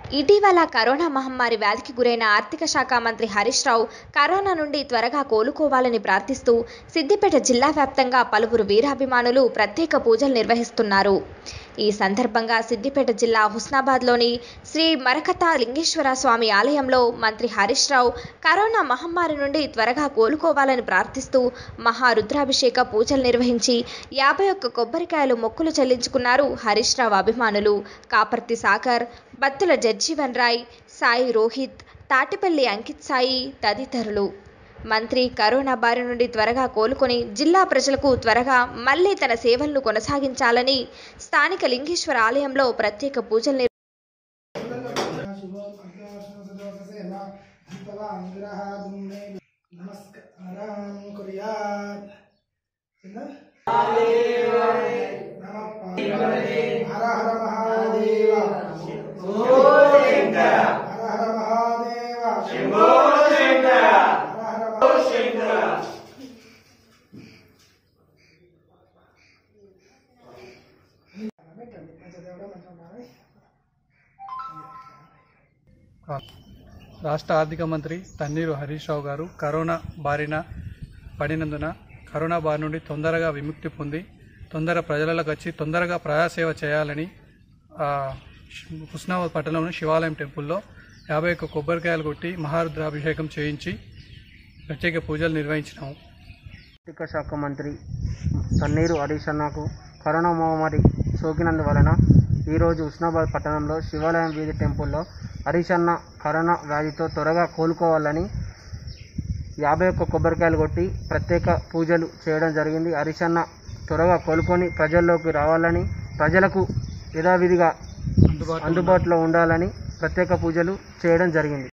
ఇటీవల కరోనా మహమ్మారి వ్యాధికి గురైన ఆర్థిక శాఖ మంత్రి హరీష్ రావు కరోనా నుండి త్వరగా కోలుకోవాలని ప్రార్థిస్తూ సిద్దిపేట జిల్లా వ్యాప్తంగా పలువురు వీరాభిమానులు ప్రత్యేక పూజలు నిర్వహిస్తున్నారు ఈ సందర్భంగా సిద్దిపేట జిల్లా హుస్నాబాద్లోని శ్రీ మరకత లింగేశ్వర స్వామి ఆలయంలో మంత్రి హరీష్ రావు కరోనా మహమ్మారి నుండి త్వరగా కోలుకోవాలని ప్రార్థిస్తూ మహారుద్రాభిషేక పూజలు నిర్వహించి యాభై ఒక్క కొబ్బరికాయలు మొక్కులు చెల్లించుకున్నారు హరీష్ రావు అభిమానులు కాపర్తి సాగర్ బత్తుల జడ్జీవన్ రాయ్ సాయి రోహిత్ తాటిపల్లి అంకిత్ సాయి తదితరులు మంత్రి కరోనా బారి నుండి త్వరగా కోలుకొని జిల్లా ప్రజలకు త్వరగా మళ్లీ తన సేవలను కొనసాగించాలని స్థానిక లింగేశ్వర ఆలయంలో ప్రత్యేక పూజలు నిర్వ- నమస్కారం కుర్యాత్ హర హర మహాదేవ హర హర మహాదేవ హర హర రాష్ట్ర ఆర్థిక మంత్రి తన్నీరు హరీష్ రావు గారు కరోనా బారిన పడినందున కరోనా బారి నుండి తొందరగా విముక్తి పొంది తొందర ప్రజలకు వచ్చి తొందరగా ప్రజాసేవ చేయాలని ఆ, హుస్నాబాద్ పట్టణంలోని శివాలయం టెంపుల్లో యాభై ఒక్క కొబ్బరికాయలు కొట్టి మహారుద్రాభిషేకం చేయించి ప్రత్యేక పూజలు నిర్వహించినాము ఆర్థిక శాఖ మంత్రి తన్నీరు హరీష్ అన్నకు కరోనా మహమ్మారి సోకినందువలన ఈరోజు ఉస్నాబాద్ పట్టణంలో శివాలయం వీధి టెంపుల్లో హరీష్ అన్న కరోనా వ్యాధితో త్వరగా కోలుకోవాలని యాభై ఒక్క కొబ్బరికాయలు కొట్టి ప్రత్యేక పూజలు చేయడం జరిగింది హరీష్ అన్న త్వరగా కోలుకొని ప్రజల్లోకి రావాలని ప్రజలకు యథావిధిగా అందుబాటులో ఉండాలని ప్రత్యేక పూజలు చేయడం జరిగింది